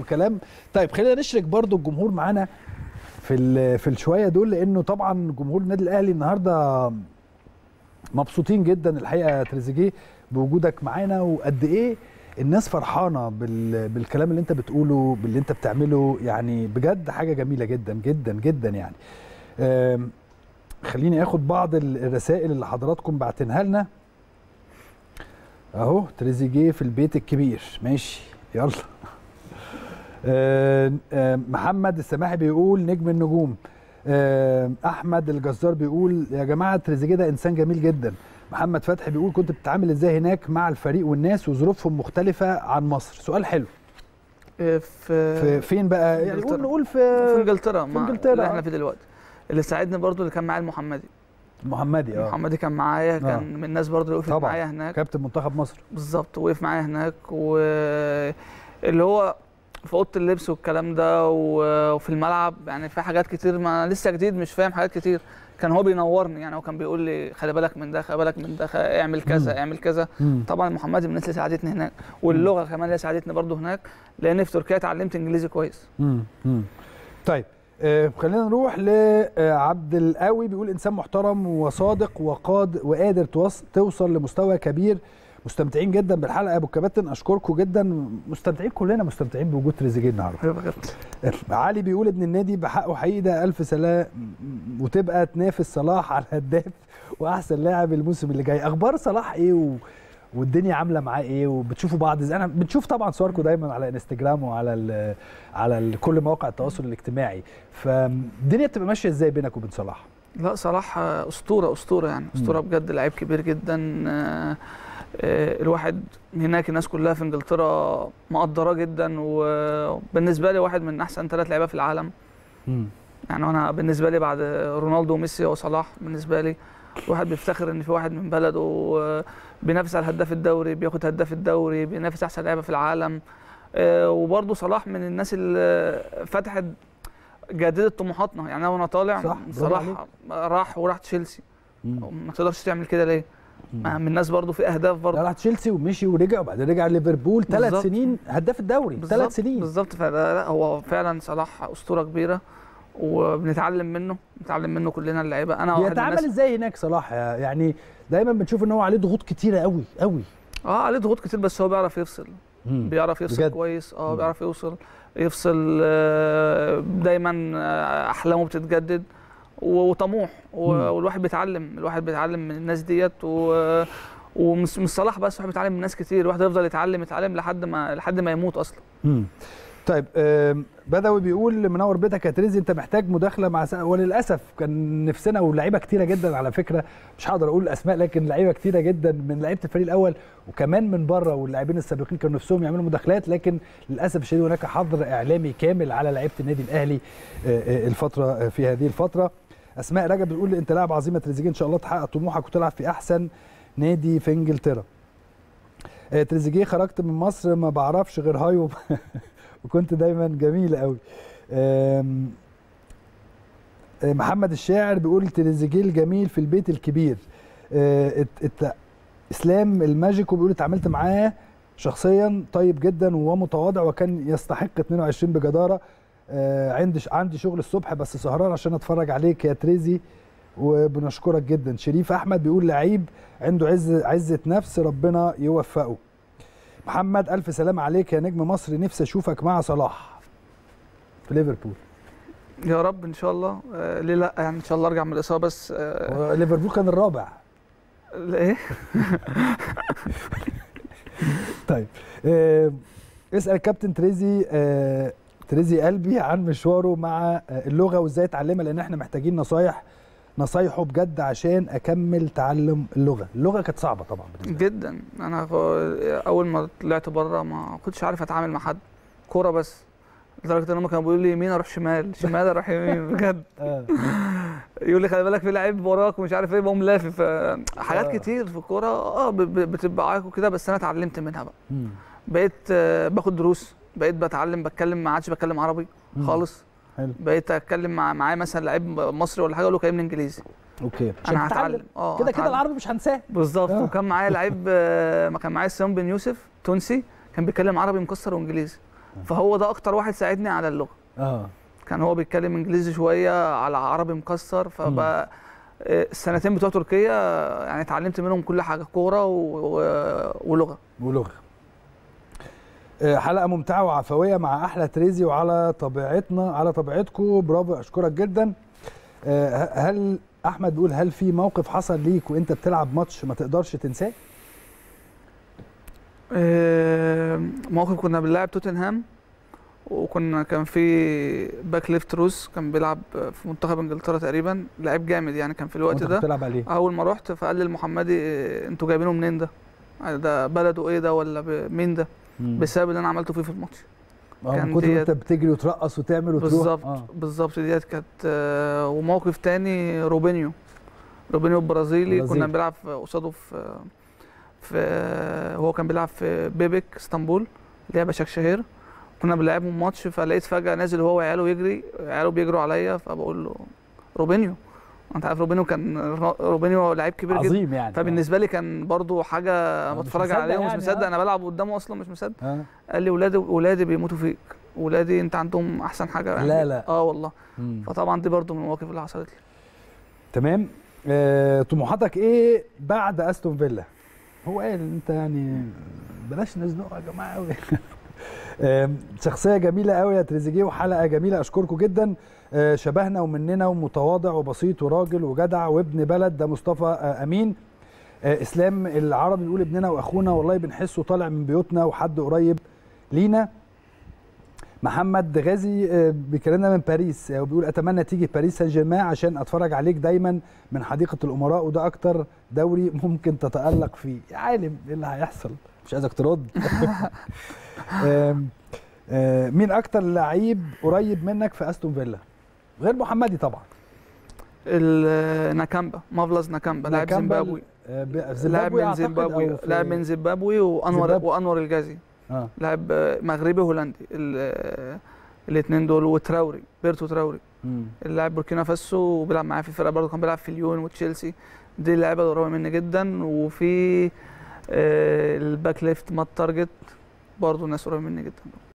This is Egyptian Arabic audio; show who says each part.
Speaker 1: وكلام طيب خلينا نشرك برضو الجمهور معانا في ال- في الشويه دول لانه طبعا جمهور النادي الاهلي النهارده مبسوطين جدا الحقيقه يا تريزيجيه بوجودك معانا وقد ايه الناس فرحانه بال... بالكلام اللي انت بتقوله باللي انت بتعمله يعني بجد حاجه جميله جدا جدا جدا يعني أم، خليني اخد بعض ال- الرسائل اللي حضراتكم بعتنها لنا اهو تريزيجيه في البيت الكبير ماشي يلا آه، آه، محمد السماحي بيقول نجم النجوم آه، احمد الجزار بيقول يا جماعه تريزيجيه ده انسان جميل جدا محمد فتحي بيقول كنت بتتعامل ازاي هناك مع الفريق والناس وظروفهم مختلفه عن مصر سؤال حلو
Speaker 2: في
Speaker 1: في فين بقى يعني
Speaker 2: إنجلترا.
Speaker 1: نقول نقول
Speaker 2: في
Speaker 1: في
Speaker 2: انجلترا
Speaker 1: في
Speaker 2: مع
Speaker 1: إنجلترا،
Speaker 2: اللي
Speaker 1: آه.
Speaker 2: احنا فيه دلوقتي اللي ساعدني برضو اللي كان معايا المحمدي
Speaker 1: محمدي اه
Speaker 2: المحمدي كان معايا
Speaker 1: آه.
Speaker 2: كان من الناس برضو اللي وقفت
Speaker 1: طبعاً.
Speaker 2: معايا هناك
Speaker 1: كابتن منتخب مصر
Speaker 2: بالظبط وقف معايا هناك واللي هو في اوضه اللبس والكلام ده و- وفي الملعب يعني في حاجات كتير ما لسه جديد مش فاهم حاجات كتير كان هو بينورني يعني هو كان بيقول لي خلي بالك من ده خلي بالك من ده خ- اعمل كذا
Speaker 1: مم.
Speaker 2: اعمل كذا
Speaker 1: مم.
Speaker 2: طبعا محمدي من الناس اللي ساعدتني هناك واللغه كمان اللي ساعدتني برضو هناك لان في تركيا اتعلمت انجليزي كويس
Speaker 1: مم. مم. طيب آه خلينا نروح لعبد القوي بيقول انسان محترم وصادق وقاد وقادر توص- توصل لمستوى كبير مستمتعين جدا بالحلقه يا ابو الكباتن اشكركم جدا مستمتعين كلنا مستمتعين بوجود تريزيجيه النهارده علي بيقول ابن النادي بحقه حقيقي ده الف سلام وتبقى تنافس صلاح على الهداف واحسن لاعب الموسم اللي جاي اخبار صلاح ايه و... والدنيا عامله معاه ايه وبتشوفوا بعض ازاي انا بنشوف طبعا صوركم دايما على انستجرام وعلى ال على ال كل مواقع التواصل الاجتماعي فالدنيا بتبقى ماشيه ازاي بينك وبين صلاح
Speaker 2: لا صلاح آه، اسطوره اسطوره يعني اسطوره بجد لعيب كبير جدا آه، آه، الواحد هناك الناس كلها في انجلترا مقدراه جدا وبالنسبه لي واحد من احسن ثلاث لعيبه في العالم يعني انا بالنسبه لي بعد رونالدو وميسي وصلاح بالنسبه لي الواحد بيفتخر ان في واحد من بلده آه، بينافس على هداف الدوري بياخد هداف الدوري بينافس احسن لعيبه في العالم آه، وبرضه صلاح من الناس اللي فتحت جددت طموحاتنا يعني انا وانا طالع
Speaker 1: صح، برافو
Speaker 2: صلاح
Speaker 1: عليك.
Speaker 2: راح وراح تشيلسي
Speaker 1: مم.
Speaker 2: ما تقدرش تعمل كده ليه؟ ما من الناس برضه في اهداف
Speaker 1: لا
Speaker 2: برضه
Speaker 1: راح تشيلسي ومشي ورجع وبعدين رجع ليفربول ثلاث
Speaker 2: بالظبط.
Speaker 1: سنين هداف الدوري
Speaker 2: بالظبط-
Speaker 1: ثلاث سنين
Speaker 2: بالظبط فلا لا هو فعلا صلاح اسطوره كبيره وبنتعلم منه بنتعلم منه كلنا اللعيبه انا واحد من
Speaker 1: بيتعامل
Speaker 2: الناس
Speaker 1: ازاي هناك صلاح يعني دايما بنشوف ان هو عليه ضغوط كتيره قوي قوي
Speaker 2: اه عليه ضغوط كتير بس هو بيعرف يفصل بيعرف يفصل
Speaker 1: بجد؟
Speaker 2: كويس اه
Speaker 1: مم.
Speaker 2: بيعرف يوصل يفصل آه، دايما آه، احلامه بتتجدد وطموح و-
Speaker 1: مم.
Speaker 2: والواحد بيتعلم الواحد بيتعلم من الناس ديت و ومش مش صلاح بس الواحد بيتعلم من ناس كتير الواحد يفضل يتعلم يتعلم لحد ما لحد ما يموت اصلا
Speaker 1: مم. طيب آم، بدوي بيقول منور بيتك يا تريزي انت محتاج مداخله مع سا... وللاسف كان نفسنا ولاعيبه كتيره جدا على فكره مش هقدر اقول الاسماء لكن لعيبه كتيره جدا من لعيبه الفريق الاول وكمان من بره واللاعبين السابقين كانوا نفسهم يعملوا مداخلات لكن للاسف الشديد هناك حظر اعلامي كامل على لعيبه النادي الاهلي آه، آه، الفتره آه، في هذه الفتره اسماء رجب بتقول انت لاعب عظيم تريزيجيه ان شاء الله تحقق طموحك وتلعب في احسن نادي في انجلترا آه، تريزيجيه خرجت من مصر ما بعرفش غير هاي وب... وكنت دايما جميل قوي آم، آه، محمد الشاعر بيقول تريزيجيه الجميل في البيت الكبير آه، ات- ات- اسلام الماجيكو بيقول اتعاملت معاه شخصيا طيب جدا ومتواضع وكان يستحق 22 بجداره آه، عندي عندي شغل الصبح بس سهران عشان اتفرج عليك يا تريزي وبنشكرك جدا شريف احمد بيقول لعيب عنده عز عزه نفس ربنا يوفقه محمد الف سلام عليك يا نجم مصر نفسي اشوفك مع صلاح في ليفربول
Speaker 2: يا رب ان شاء الله آه ليه لا يعني ان شاء الله ارجع من الاصابه بس آه
Speaker 1: ليفربول كان الرابع
Speaker 2: ايه
Speaker 1: طيب آه، اسال كابتن تريزي آه، تريزي قلبي عن مشواره مع آه، اللغه وازاي اتعلمها لان احنا محتاجين نصايح نصايحه بجد عشان اكمل تعلم اللغه اللغه كانت صعبه طبعا بالنسبه لي.
Speaker 2: جدا انا ف- اول ما طلعت بره ما كنتش عارف اتعامل مع حد كوره بس لدرجه ان هم كانوا بيقولوا لي يمين اروح شمال شمال اروح يمين بجد
Speaker 1: آه.
Speaker 2: يقول لي خلي بالك في لعيب وراك ومش عارف ايه بقوم لافف آه، حاجات
Speaker 1: آه.
Speaker 2: كتير في الكوره اه ب- ب- بتبقى عايق وكده بس انا اتعلمت منها بقى
Speaker 1: مم.
Speaker 2: بقيت آه، باخد دروس بقيت بتعلم بتكلم ما عادش بتكلم عربي
Speaker 1: مم.
Speaker 2: خالص
Speaker 1: حلو.
Speaker 2: بقيت اتكلم مع معايا مثلا لعيب مصري ولا حاجه اقول له كلمني انجليزي
Speaker 1: اوكي عشان
Speaker 2: انا
Speaker 1: تتعلم.
Speaker 2: هتعلم اه
Speaker 1: كده كده
Speaker 2: هتعلم.
Speaker 1: العربي مش هنساه
Speaker 2: بالظبط
Speaker 1: آه.
Speaker 2: وكان معايا لعيب آه، ما كان معايا سام بن يوسف تونسي كان بيتكلم عربي مكسر وانجليزي فهو ده اكتر واحد ساعدني على اللغه
Speaker 1: اه
Speaker 2: كان هو بيتكلم انجليزي شويه على عربي مكسر فبقى آه، السنتين بتوع تركيا آه، يعني اتعلمت منهم كل حاجه كوره و... و... ولغه
Speaker 1: ولغه آه، حلقه ممتعه وعفويه مع احلى تريزي وعلى طبيعتنا على طبيعتكم برافو اشكرك جدا آه، ه- هل احمد بيقول هل في موقف حصل ليك وانت بتلعب ماتش ما تقدرش تنساه
Speaker 2: آه، موقف كنا بنلعب توتنهام وكنا كان في باك ليفت روس كان بيلعب في منتخب انجلترا تقريبا لعيب جامد يعني كان في الوقت
Speaker 1: وانت
Speaker 2: ده
Speaker 1: بتلعب عليه
Speaker 2: اول ما رحت فقال لي المحمدي إيه، انتوا جايبينه منين ده ده بلده ايه ده ولا ب- مين ده
Speaker 1: مم.
Speaker 2: بسبب اللي انا عملته فيه في الماتش
Speaker 1: اه من
Speaker 2: كان
Speaker 1: كتر ما
Speaker 2: ديت-
Speaker 1: انت بتجري وترقص وتعمل وتروح
Speaker 2: بالظبط
Speaker 1: اه
Speaker 2: بالظبط ديت كانت آه، وموقف تاني روبينيو روبينيو البرازيلي
Speaker 1: برازيلي.
Speaker 2: كنا بنلعب في- قصاده في في هو كان بيلعب في بيبك اسطنبول اللي هي بشكشهير كنا بنلعبهم ماتش فلقيت فجأة نازل هو وعياله يجري عياله بيجروا عليا فبقول له روبينيو انت عارف روبينيو كان روبينيو لعيب كبير جدا
Speaker 1: عظيم يعني
Speaker 2: فبالنسبه لي كان برضو حاجه
Speaker 1: مش
Speaker 2: بتفرج
Speaker 1: مصدق
Speaker 2: عليه ومش
Speaker 1: يعني،
Speaker 2: مصدق
Speaker 1: آه.
Speaker 2: انا بلعب قدامه اصلا مش مصدق
Speaker 1: اه
Speaker 2: قال لي ولادي ولادي بيموتوا فيك ولادي انت عندهم احسن حاجه يعني
Speaker 1: لا، لا.
Speaker 2: اه والله
Speaker 1: مم.
Speaker 2: فطبعا دي برضو من المواقف اللي حصلت لي
Speaker 1: تمام آه، طموحاتك ايه بعد استون فيلا هو قال انت يعني بلاش نزنقه يا جماعه قوي شخصيه جميله قوي يا تريزيجيه وحلقه جميله اشكركم جدا آه، شبهنا ومننا ومتواضع وبسيط وراجل وجدع وابن بلد ده مصطفى آه، امين آه، اسلام العربي بيقول ابننا واخونا والله بنحسه طالع من بيوتنا وحد قريب لينا محمد غازي آه، بيكلمنا من باريس آه، وبيقول اتمنى تيجي باريس سان جيرمان عشان اتفرج عليك دايما من حديقه الامراء وده اكتر دوري ممكن تتالق فيه يا عالم ايه اللي هيحصل مش عايزك ترد آم، آه، مين اكتر لعيب قريب منك في استون فيلا غير محمدي طبعا
Speaker 2: ال- ناكامبا مافلاز ناكامبا لاعب
Speaker 1: ناكامبا
Speaker 2: زيمبابوي
Speaker 1: آه، ب-
Speaker 2: لاعب
Speaker 1: زيمبابوي
Speaker 2: من
Speaker 1: أعتقد
Speaker 2: زيمبابوي
Speaker 1: أو في-
Speaker 2: لاعب من زيمبابوي وانور
Speaker 1: زيمبابوي.
Speaker 2: وانور الجازي
Speaker 1: اه
Speaker 2: لاعب آه، مغربي هولندي الاثنين دول وتراوري بيرتو تراوري
Speaker 1: مم.
Speaker 2: اللاعب بوركينا فاسو وبيلعب معايا في الفرقه برضه كان بيلعب في ليون وتشيلسي دي اللعيبه قريبه مني جدا وفي آه، الباك ليفت مات تارجت برضه ناس قريبه مني جدا